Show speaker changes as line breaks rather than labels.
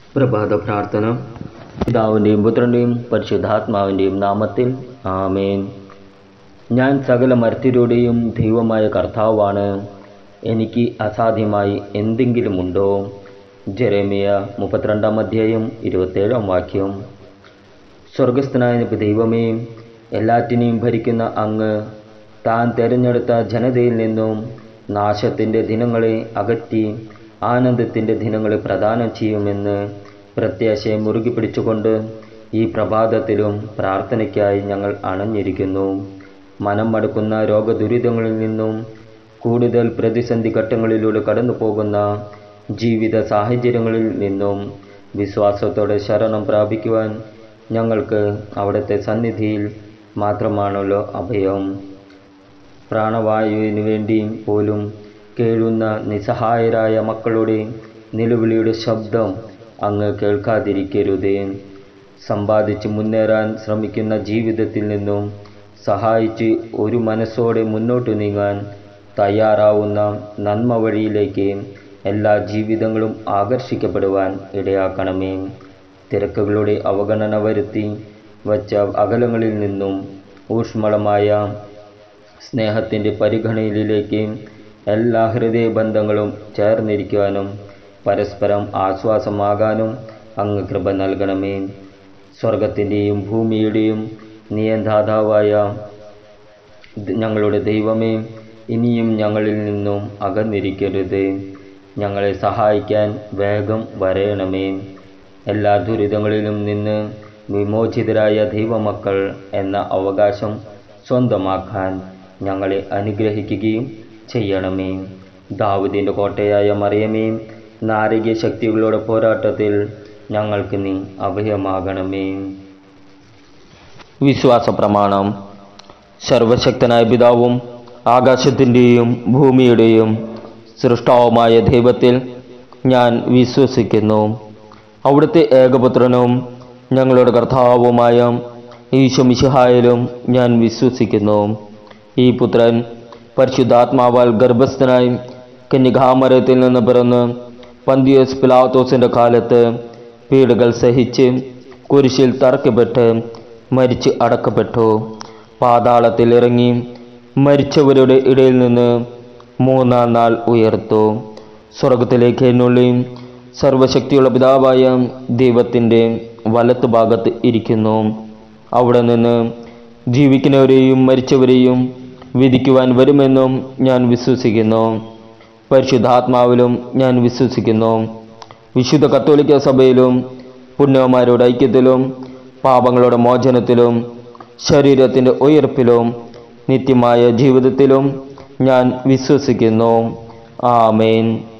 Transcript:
പ്രഭാത പ്രാർത്ഥന പിതാവിൻ്റെയും പുത്രൻ്റെയും പരിശുദ്ധാത്മാവിൻ്റെയും നാമത്തിൽ ആമേൻ ഞാൻ സകല മർത്യരുടെയും ദൈവമായ കർത്താവാണ് എനിക്ക് അസാധ്യമായി എന്തെങ്കിലുമുണ്ടോ ജെറേമിയ മുപ്പത്തിരണ്ടാം അധ്യായം ഇരുപത്തേഴാം വാക്യം സ്വർഗസ്ഥനായ ദൈവമേ എല്ലാറ്റിനെയും ഭരിക്കുന്ന അങ്ങ് താൻ തിരഞ്ഞെടുത്ത ജനതയിൽ നിന്നും നാശത്തിൻ്റെ ദിനങ്ങളെ അകറ്റി ആനന്ദത്തിൻ്റെ ദിനങ്ങളെ പ്രദാനം ചെയ്യുമെന്ന് പ്രത്യാശയെ മുറുകി പിടിച്ചുകൊണ്ട് ഈ പ്രഭാതത്തിലും പ്രാർത്ഥനയ്ക്കായി ഞങ്ങൾ അണഞ്ഞിരിക്കുന്നു മനം മടുക്കുന്ന രോഗദുരിതങ്ങളിൽ നിന്നും കൂടുതൽ പ്രതിസന്ധി ഘട്ടങ്ങളിലൂടെ കടന്നു പോകുന്ന ജീവിത സാഹചര്യങ്ങളിൽ നിന്നും വിശ്വാസത്തോടെ ശരണം പ്രാപിക്കുവാൻ ഞങ്ങൾക്ക് അവിടുത്തെ സന്നിധിയിൽ മാത്രമാണല്ലോ അഭയം പ്രാണവായുവിനു വേണ്ടി പോലും കേഴുന്ന നിസ്സഹായരായ മക്കളുടെ നിലവിളിയുടെ ശബ്ദം അങ്ങ് കേൾക്കാതിരിക്കരുതേ സമ്പാദിച്ച് മുന്നേറാൻ ശ്രമിക്കുന്ന ജീവിതത്തിൽ നിന്നും സഹായിച്ച് ഒരു മനസ്സോടെ മുന്നോട്ട് നീങ്ങാൻ തയ്യാറാവുന്ന നന്മ വഴിയിലേക്ക് എല്ലാ ജീവിതങ്ങളും ആകർഷിക്കപ്പെടുവാൻ ഇടയാക്കണമേ തിരക്കുകളുടെ അവഗണന വരുത്തി വച്ച അകലങ്ങളിൽ നിന്നും ഊഷ്മളമായ സ്നേഹത്തിൻ്റെ പരിഗണനയിലേക്ക് എല്ലാ ഹൃദയബന്ധങ്ങളും ചേർന്നിരിക്കുവാനും പരസ്പരം ആശ്വാസമാകാനും അങ്ങ് കൃപ നൽകണമേ സ്വർഗത്തിൻ്റെയും ഭൂമിയുടെയും നിയന്താതാവായ ഞങ്ങളുടെ ദൈവമേ ഇനിയും ഞങ്ങളിൽ നിന്നും അകന്നിരിക്കരുത് ഞങ്ങളെ സഹായിക്കാൻ വേഗം വരയണമേ എല്ലാ ദുരിതങ്ങളിലും നിന്ന് വിമോചിതരായ ദൈവമക്കൾ എന്ന അവകാശം സ്വന്തമാക്കാൻ ഞങ്ങളെ അനുഗ്രഹിക്കുകയും ചെയ്യണമേ ദാവൂദിൻ്റെ കോട്ടയായ മറിയമേ നാരകീയ ശക്തികളുടെ പോരാട്ടത്തിൽ ഞങ്ങൾക്ക് നീ അഭയമാകണമേ വിശ്വാസ പ്രമാണം സർവശക്തനായ പിതാവും ആകാശത്തിൻ്റെയും ഭൂമിയുടെയും സൃഷ്ടാവുമായ ദൈവത്തിൽ ഞാൻ വിശ്വസിക്കുന്നു അവിടുത്തെ ഏകപുത്രനും ഞങ്ങളുടെ കർത്താവുമായ ഈശോമിശിഹായാലും ഞാൻ വിശ്വസിക്കുന്നു ഈ പുത്രൻ പരിശുദ്ധാത്മാവാൽ ഗർഭസ്ഥനായി കന്യകാമരത്തിൽ നിന്ന് പിറന്ന് പന്തിയോസ് പിലാത്തോസിൻ്റെ കാലത്ത് പീഡകൾ സഹിച്ച് കുരിശിൽ തറക്കപ്പെട്ട് മരിച്ച് അടക്കപ്പെട്ടു പാതാളത്തിൽ ഇറങ്ങി മരിച്ചവരുടെ ഇടയിൽ നിന്ന് മൂന്നാം നാൾ ഉയർത്തു സ്വർഗത്തിലേക്ക് എന്നുള്ളി സർവശക്തിയുള്ള പിതാവായ ദൈവത്തിൻ്റെ വലത്ത് ഭാഗത്ത് ഇരിക്കുന്നു അവിടെ നിന്ന് ജീവിക്കുന്നവരെയും മരിച്ചവരെയും വിധിക്കുവാൻ വരുമെന്നും ഞാൻ വിശ്വസിക്കുന്നു പരിശുദ്ധാത്മാവിലും ഞാൻ വിശ്വസിക്കുന്നു വിശുദ്ധ കത്തോലിക്ക സഭയിലും പുണ്യവന്മാരുടെ ഐക്യത്തിലും പാപങ്ങളുടെ മോചനത്തിലും ശരീരത്തിൻ്റെ ഉയർപ്പിലും നിത്യമായ ജീവിതത്തിലും ഞാൻ വിശ്വസിക്കുന്നു ആമേൻ